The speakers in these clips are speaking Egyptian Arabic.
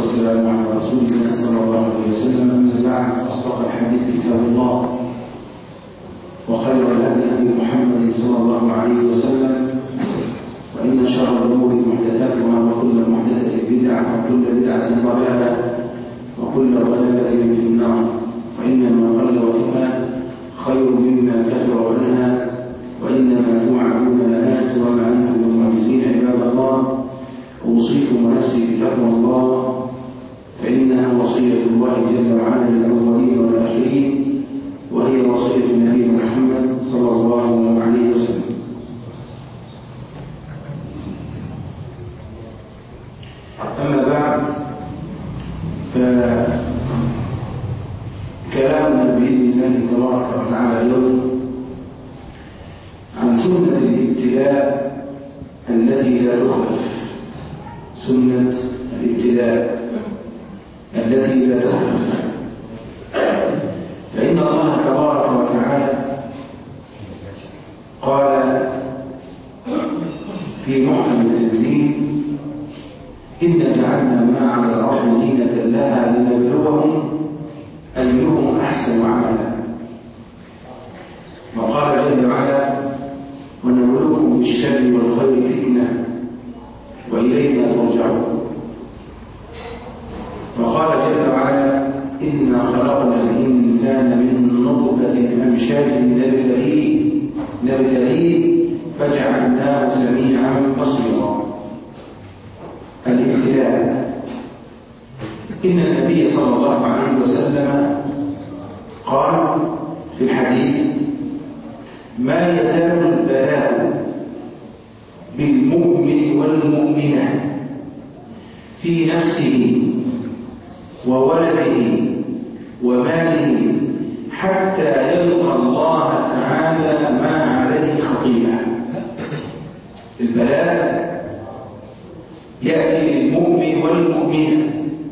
والسلام على رسولنا صلى الله عليه وسلم أما بعد أصدق الحديث كتاب الله وخير الهدي هدي محمد صلى الله عليه وسلم وإن شر الأمور محدثاتها وكل محدثة بدعة وكل بدعة ضلالة وكل ضلالة في النار وإنما قل وكفى خير مما كثر ونهى وإنما توعدون لآت وما أنتم بمعجزين عباد الله أوصيكم ونفسي بتقوى الله فإنها وصية الله جل وعلا للأولين والآخرين وهي وصية النبي محمد صلى الله عليه وسلم أما بعد فكلامنا بإذن الله تبارك وتعالى اليوم عن سنة الابتلاء التي لا تخلف سنة الابتلاء التي لا تخلف فإن الله تبارك وتعالى قال في محكم التنزيل إنا جعلنا ما على الأرض زينة لها لنبلوهم أيهم أحسن عملا وقال جل وعلا ونبلوكم بالشر والخير فتنة وإلينا ترجعون وقال جل وعلا إنا خلقنا الإنسان من نطفة أمشاج نبتليه نبتليه فجعلناه سميعا بصيرا الابتلاء إن النبي صلى الله عليه وسلم قال في الحديث ما يزال البلاء بالمؤمن والمؤمنة في نفسه وولده وماله حتى يلقى الله تعالى ما عليه خطيئة البلاء يأتي للمؤمن والمؤمنة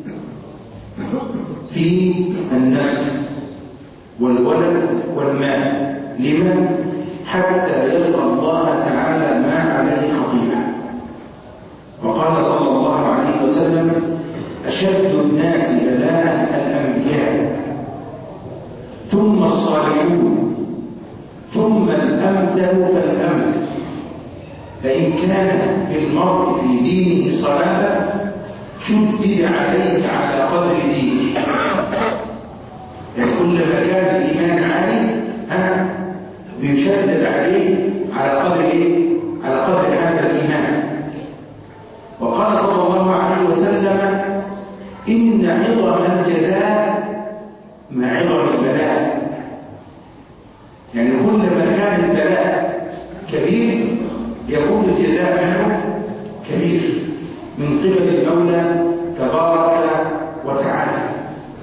في النفس والولد والمال لمن حتى يلقى الله تعالى ما عليه خطيئة وقال صلى الله عليه وسلم أشد الناس بلاء الأنبياء ثم الصالحون ثم الأمثل فالأمثل فإن كان في المرء في دينه صلابة شدد عليه على قدر دينه يعني كلما كان الإيمان عالي ها بيشدد عليه على قدر ايه؟ على قدر هذا الإيمان وقال صلى الله عليه وسلم إن عظم الجزاء مع عظم البلاء يعني كلما كان البلاء كبير يكون الجزاء منه كبير من قبل المولى تبارك وتعالى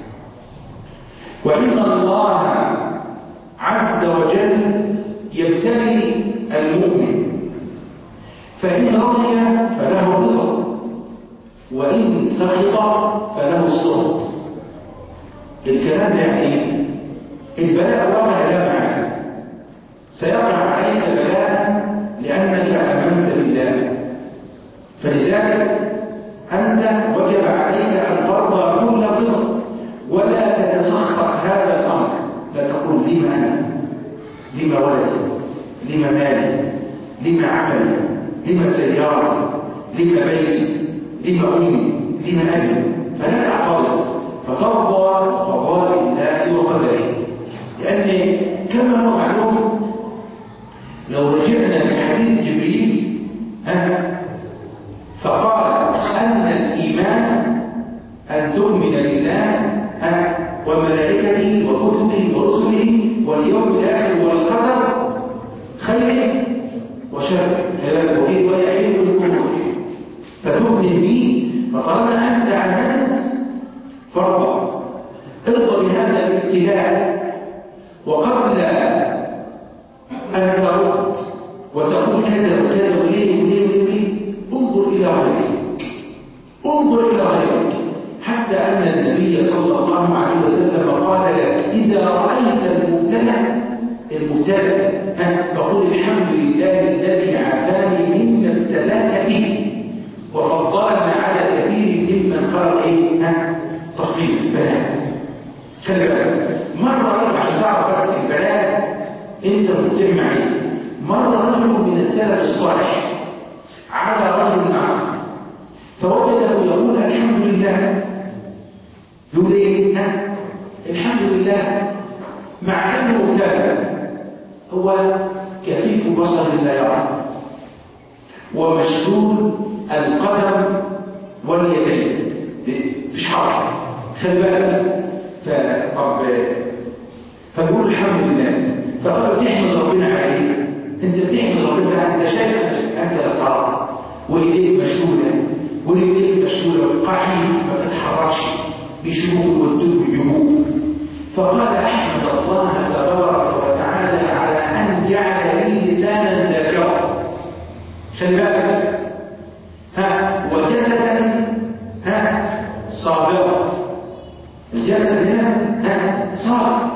وإن الله عز وجل يبتلي المؤمن فإن رضي فله الرضا وإن سخط فله السخط الكلام ده يعني البلاء واقع لا معنا سيقع عليك بلاء لأنك آمنت بالله فلذلك أنت وجب عليك أن ترضى كل رضا ولا تتسخط هذا الأمر لا تقول لما أنا لما ولدي لما مالي لما عملي لما سيارتي لما بيتي لما أمي لما أبي فلا تعترض فترضى بقضاء الله وقدره لأن كما هو معلوم لو رجعنا لحديث جبريل ها فقال أن الإيمان أن تؤمن بالله ها وملائكته وكتبه ورسله واليوم الآخر والقدر خير وشر كذلك وفيه ويحيي الأمور فتؤمن به فطالما أنت آمنت فارضى ارضى بهذا الابتلاء وقبل أن ترد وتقول كذا وكذا وليه وليه وليه انظر إلى غيرك انظر إلى غيرك حتى أن النبي صلى الله عليه وسلم قال لك إذا رأيت المبتلى المبتلى فقل الحمد لله الذي عافاني مما ابتلاك به وفضلنا على كثير ممن خلق إيه؟ تصغير البلاء خلي بالك مرة رجل عشان تعرف بس البلاء انت بتتم عليه مرة رجل من السلف الصالح على رجل معه فوجده يقول الحمد لله يقول ايه ها الحمد لله مع انه مبتلى هو كفيف بصر لا يرى ومشلول القدم واليدين مفيش حركه خلي بالك فرب فبقول الحمد لله فقال تحمد ربنا عليه انت بتحمد ربنا انت شايف انت لا ترى وايديك مشلوله ورجليك مشلوله قاعد ما بتتحركش بيشوفوا يودوك ويجيبوك فقال احمد الله تبارك وتعالى على ان جعل لي لسانا ذاكرا خلي بالك ها وجسدا ها صابرا الجسد هنا ها صابر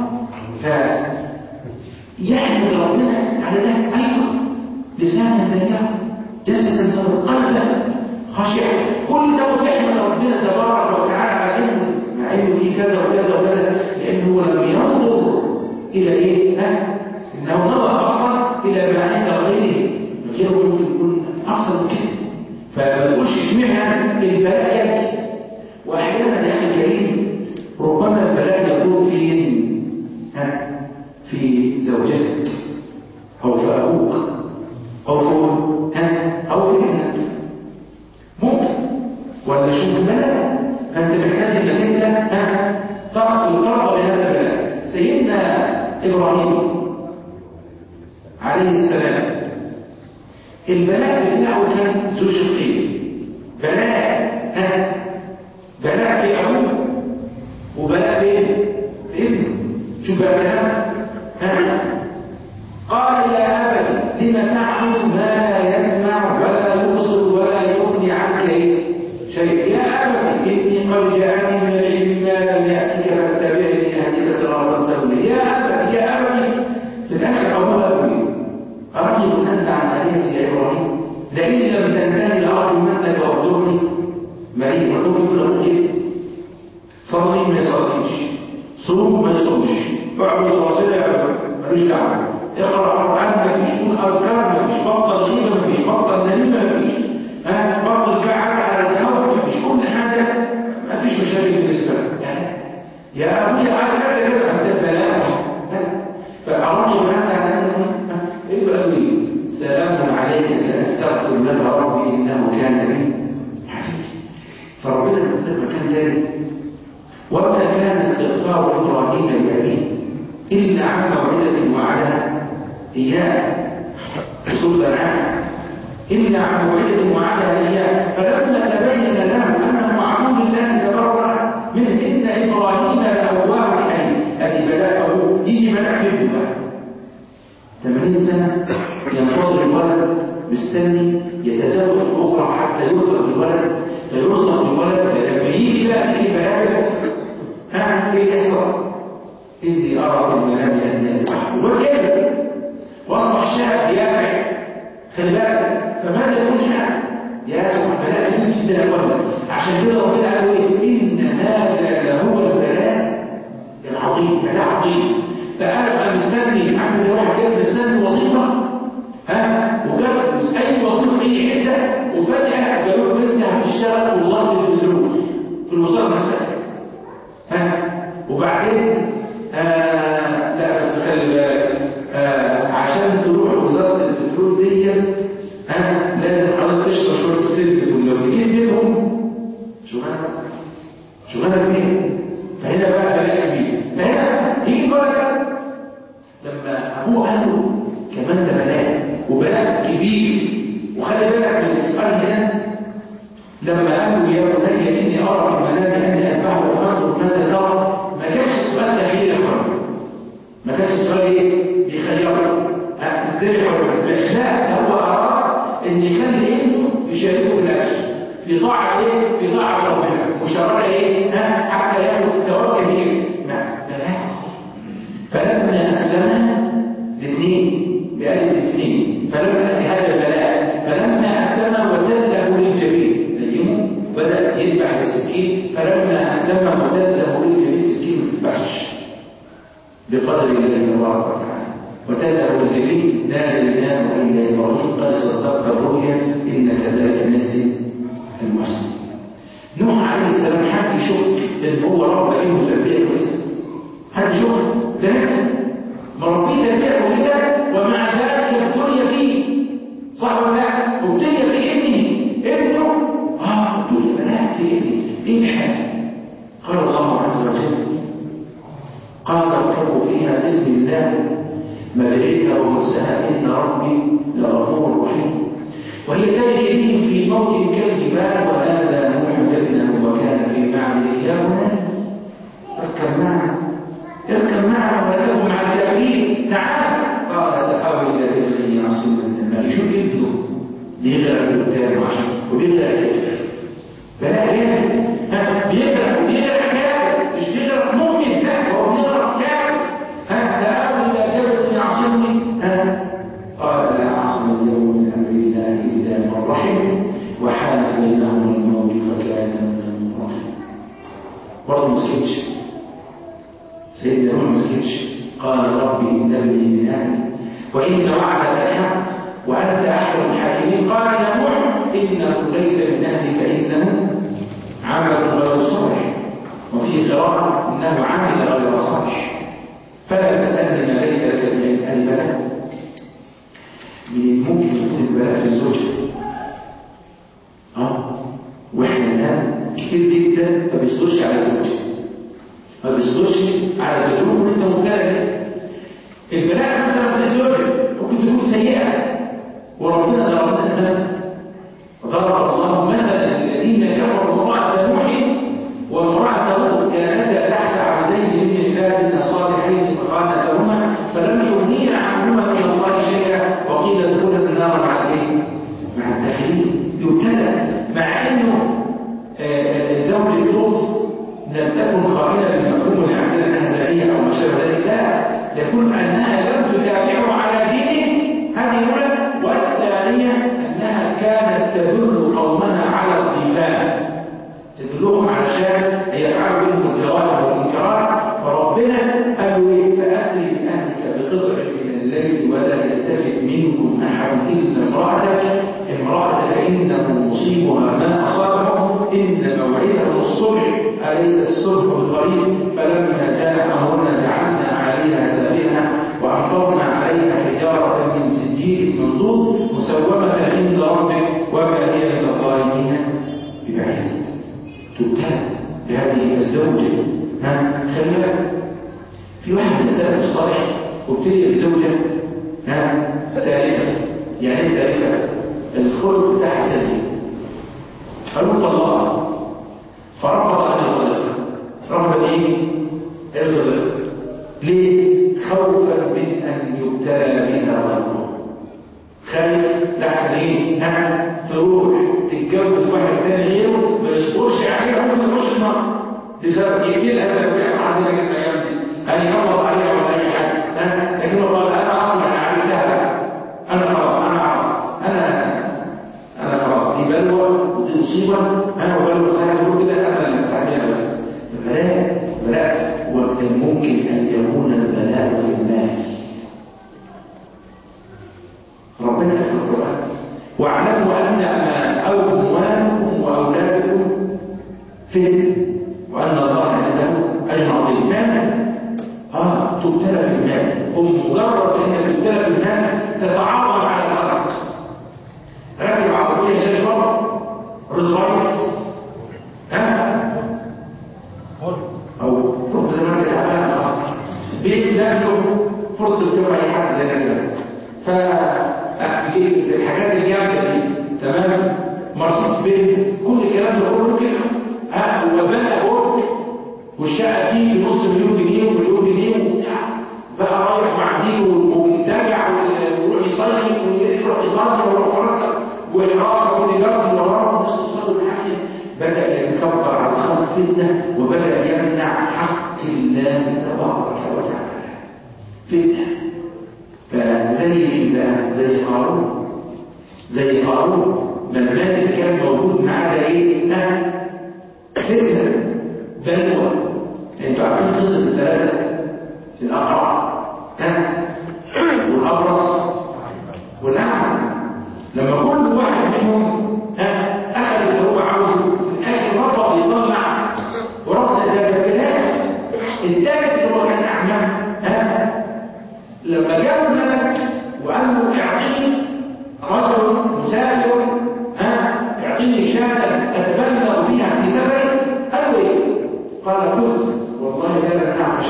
فيحمد ربنا على ده ايوه لسانا ذاكرا جسدا صابرا قلبا خاشعا كل ده بيحمد ربنا تبارك وتعالى على انه مع انه في كذا وكذا وكذا لانه لم ينظر الى ايه ها انه نظر اصلا الى ما عند غيره غيره ممكن يكون اكثر من كده فما تقولش اشمعنى البلاء يبكي واحيانا يا اخي الكريم ربما البلاء يكون في ها في زوجتك او في ابوك او في ها او في ابنك ممكن ولا شوف البلاء فانت محتاج انك انت ها تصل ترضى بهذا البلاء سيدنا ابراهيم عليه السلام البلاء بتاعه كان ذو شقين بلاء ها بلاء في ابوه وبلاء فين في ابنه شوف بقى الكلام ها قال يا ابت لم تعبد ما لا يسمع ولا يبصر ولا يغني عنك شيء يا ابت اني قد جاءني من العلم ما لم ياتك فاتبعني اهدك صراطا سويا يا ابت يا ابت في الاخر اولها ابوي أرجل أنت عن آلهتي يا إبراهيم لئن لم تنتهي لأرجمنك واهجرني مريض مكتوب يقول له كده صلي ما يصليش صوم ما يصومش اعبد راسنا ملوش دعوه اقرا قران ما فيش قول اذكار ما فيش بطل غيبه ما فيش بطل نميمه ما فيش ها بطل قاعد على الهواء ما فيش كل حاجه ما فيش مشاكل بالنسبه لك يعني يا ابويا عارف كذا كذا انت البلاء فأرجو أنت على هذا ابقى لي سلام عليك سأستغفر لك ربي إنه كان بي حفيظ فربنا يقول مكان تاني وما كان استغفار إبراهيم لأبيه إلا عن موعدة وعدها إياه رسول العام إلا عن موعدة وعدها إياه فلما تبين له أنه عدو الله تبرأ من إن إبراهيم لأواه حي أدي بلاءه يجي بلاء في بقى 80 سنة ينتظر الولد مستني يتزوج أخرى حتى يرزق بالولد فيرزق بالولد فلما يجي بقى في بلاء ها ايه يحصل؟ إني أرى في المنام أني أذبحه وكذا وأصبح شاب يابع خلي بالك فماذا يكون شاب؟ يا سبحان بلاء كبير جدا يا ولد عشان كده ربنا قال ايه؟ إن هذا لهو البلاء العظيم بلاء عظيم فأنا بقى مستني عامل زي واحد كده مستني وظيفة ها وجاب أي وظيفة في أي حتة وفجأة قالوا له أنت هتشتغل في وزارة البترول في الوزارة نفسها ها وبعدين آه لا بس خلي بالك آه عشان تروح وزارة البترول دي ها لازم حضرتك تشرب شوية السلك ولو نجيب منهم شغلانة شغلانة كبيرة فهنا بقى بلاء كبير فهنا يجي الولد لما ابوه قال له كمان ده بلاء وبلاء كبير وخلي بالك من السؤال هنا لما قال له يا بني اني ارى في المنام اني اذبحه فانظر ماذا ترى ما كانش السؤال تخيل يا اخوان ما كانش السؤال ايه بيخيره هتذبح ولا ما تذبحش لا ده هو اراد ان يخلي ابنه يشاركه في الاكل في طاعه ايه في طاعه ربنا مشاركه ايه ها حتى ياخذ ثواب كبير نعم بلاء فلما أسلم الاثنين بألف الاثنين فلما أتي هذا البلاء فلما أسلم وتله للجبين نيمه بدأ يذبح بالسكين فلما أسلم وتده بالكبير السكين ما تذبحش بقدر الله تبارك وتعالى وتده الكبير لا اله الا ابراهيم قد صدقت الرؤيا ان كذلك نجزي المحسن نوح عليه السلام حد يشك ان هو رب ابنه تربيه كويسه حد يشك ده مربيه تربيه كويسه ومع ذلك ابتلي فيه صح ولا لا؟ ابتلي في ابنه ابنه اه ابتلي بلاء في ابنه ايه الحال؟ قال الله عز وجل قال اركبوا فيها بسم الله مجريها ومرساها ان ربي لغفور رحيم وهي تجري بهم في موج كالجبال ونادى نوح ابنه وكان في معزل يا بني اركب معنا اركب معنا ولا تكن مع الكافرين تعال قال سآوي الى جبل يعصم من الماء يشوف ابنه بيغرق قدامه عشان وبيغرق كافر بلاء جامد ها بيغرق وبيغرق كافر مش بيغرق مؤمن لا هو بيغرق كافر ها سآوي الى جبل يعصمني ها قال لا عصم اليوم من امر الله الا من رحم وحال بينهم الموت فكان من المغرقين برضه مسكتش سيدنا نوح مسكتش قال ربي ان ابني من اهلي وان وعدك الحق وانت احكم الحاكمين قال يا نوح انه ليس من اهلك انه عمل غير صالح وفي قراءه انه عمل غير صالح فلا تسالني ما ليس لك من البلاء من الممكن يكون البلاء في الزوجة اه واحنا الان كتير جدا ما بيصدرش على الزوجة ما بيصدرش على تجربه انت مبتلى بيه البلاء مثلا في الزوجة ممكن تكون سيئة وربنا ضربنا مثلا وضرب الله مثلا للذين كفروا امرأة نوح وامرأة لوط كانتا تحت عبدين من عبادنا صالحين فخانتهما فلم يغنيا عنهما من الله شيئا وقيل ادخلا النار مع الايه؟ مع الداخلين يبتلى مع انه زوجة لوط لم تكن خائنة بالمفهوم اللي عندنا انها زانية او ما شابه ذلك لا يكون انها لم تتابعه على دينه هذه الاولى والثانية انها كانت تدل قومها على الضيفان تدلهم علشان يفعلوا منهم الجرائم والمنكرات فربنا قال له ايه فاسري باهلك بقطع من الليل ولا يلتفت منكم احد الا امراتك امراتك انه مصيبها ما اصابهم ان موعدهم الصبح اليس الصبح بقريب فلما كان امرنا جعلنا عليها سافلها وامطرنا عليها حجاره من سجيل منضود مسومه عند ربك وما هي من الظالمين ببعيد تبتلى بهذه الزوجة ها خلي بالك في واحد من السلف الصالح ابتلي بزوجة ها ثالثة يعني ايه ثالثة الخلق بتاعها سليم قالوا طلقها فرفض ان يطلقها رفض ايه؟ يطلقها ليه؟ خوفا من ان يبتلى بها غيره خايف لحسن ايه؟ ها تروح تتجوز واحد تاني غيره ما يصبرش عليها ممكن يخش النار بسبب يقتلها ده لو بيحصل عندنا كده الايام دي هيخلص عليها ولا اي حاجه ها لكن هو قال انا اصلا انا عملتها انا خلاص انا اعرف انا انا خلاص دي بلوى ودي مصيبه انا وبلوى سهله تقول كده انا اللي استحملها بس البلاء بلاء وكان ممكن ان يكون البلاء في المال ربنا في القرآن واعلموا أن أموالكم وأولادكم فتنة وأن الله عنده أجر عظيم مال آه تبتلى في المال ومجرد أنك تبتلى في المال تتعاظم على الخلق راكب عربية شجرة رز رايس ها أو فرد زي ما انت تعبان خلاص بيت ده له فرد الجمعة أي حد زي كده ف الحاجات الجامده دي تمام مرسيدس بنز كل الكلام ده كله كده ها وبنى برج والشقه فيه بنص مليون جنيه ومليون جنيه وبتاع بقى رايح مع دي ويتابع ويروح يصيف ويروح ايطاليا ويروح فرنسا وحراسه وديجارد وراه والناس توصل بالعافيه بدا يتكبر على الخلق فتنه وبدا يمنع حق الله تبارك وتعالى فتنه فزي زي قارون زي قارون لما المال كان موجود معاه ده ايه؟ ها؟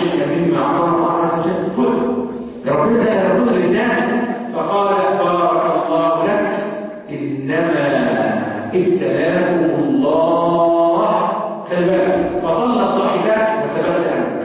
شيئا مما اعطاه الله عز وجل كل ربنا ده ربنا لله فقال بارك الله لك انما ابتلاكم الله خلي بالك فضل صاحبك وثبت انت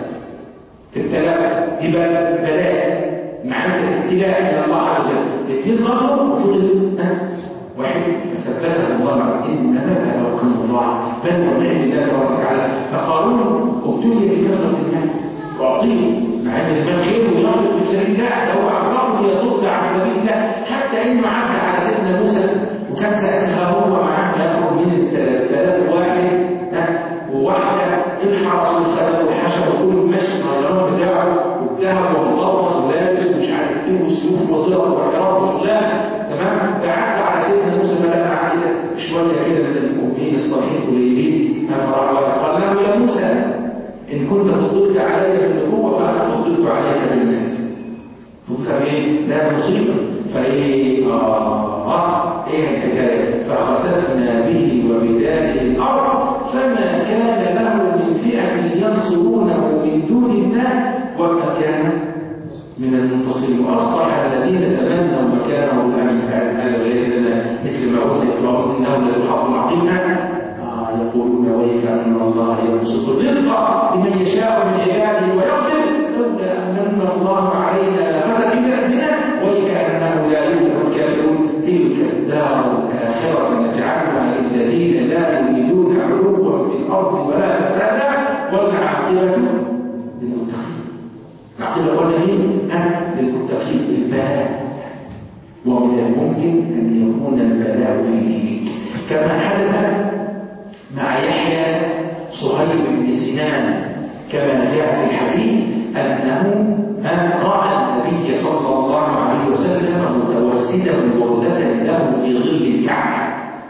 ابتلاء دي بقى بلاء معنى الابتلاء من الله عز وجل الاثنين ضربوا وفضل واحد فثبته الله انما بلوكم الله بل ونعم الله تبارك وتعالى فقارون ابتلي بكثره المال واعطيه مع ان المال خير وينفق في سبيل الله ده هو عقاب يصد عن سبيل الله حتى انه عدى على سيدنا موسى وكان ساعتها هو معاه ياخذ من الثلاث واحد وواحده الحرس والخلل والحشر وكل ماشي الطيران بتاعه والذهب والمطرز ولابس ومش عارف ايه والسيوف وطرق وحرام وشغلانه تمام فعدى على سيدنا موسى فلقى كده شويه كده من المؤمنين الصالحين قليلين فراح قال له يا موسى ان كنت فضلت علي بالنبوه فانا فضلت عليك بالناس فضلت بايه؟ لا مصيبه فايه اه ايه الحكايه فخسفنا به وبداره الارض فما كان له من فئه ينصرونه من دون الله وما كان من المنتصرين واصبح الذين تمنوا مكانه في هذا وليدنا مثل ما اوتي قالوا انه للحق العظيم آه يقولون ويك ان الله يبسط الرزق لمن يشاء من عباده ويغفر لولا امن الله علينا لخسف بنا ويك انه لا يفلح الكافرون تلك الدار الاخره نجعلها للذين لا يريدون علوا في الارض ولا فسادا والعاقبه للمتقين العقيدة قلنا مين؟ أه للمتقين البلاء ومن الممكن أن يكون البلاء في دينك كما حدث مع يحيى صهيب بن سنان كما جاء في الحديث أنه رأى النبي صلى الله عليه وسلم متوسدا بردة له في ظل الكعبة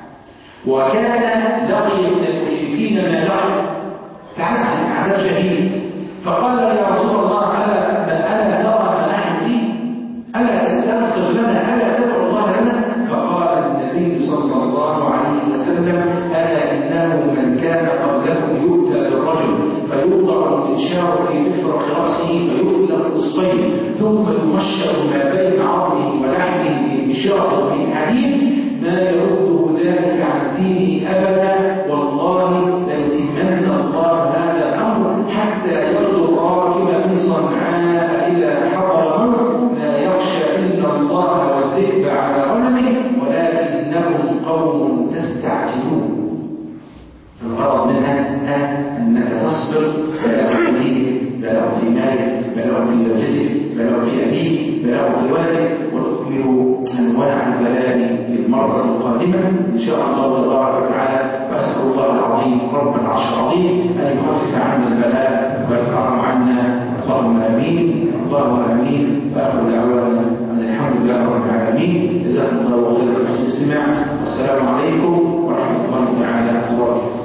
وكان لقي من المشركين ما لقي تعذب عذاب شديد فقال يا رسول الله ألا ألا ترى ما نحن فيه ألا تستغفر لنا ألا تدعو الله لنا فقال النبي صلى الله عليه وسلم ألا إنه من كان قبلكم يؤتى بالرجل فيوضع المنشار في مفرق رأسه فيفلق نصفين ثم يمشر ما بين عظمه ولحمه بمشار من حديد ما يرده ذلك عن دينه أبدا والله ليتمن الله هذا الأمر حتى يرضى الراكب من صنعاء إلى حضر موت لا يخشى إلا الله والذئب على غنمه ولكنهم قوم تستعجلون الغرض منها أنك تصبر بلاء في دينك بلاء في مالك بلاء في زوجتك بلاء في أبيك بلاء في ولدك ونكمل أنواع البلاء للمرة القادمة إن شاء الله تبارك وتعالى وأسأل الله العظيم رب العرش العظيم أن يخفف عنا البلاء ويرفعه عنا اللهم آمين اللهم آمين وآخر دعوانا أن الحمد لله رب العالمين جزاكم الله خيرا حسن الاستماع والسلام عليكم ورحمة الله تعالى وبركاته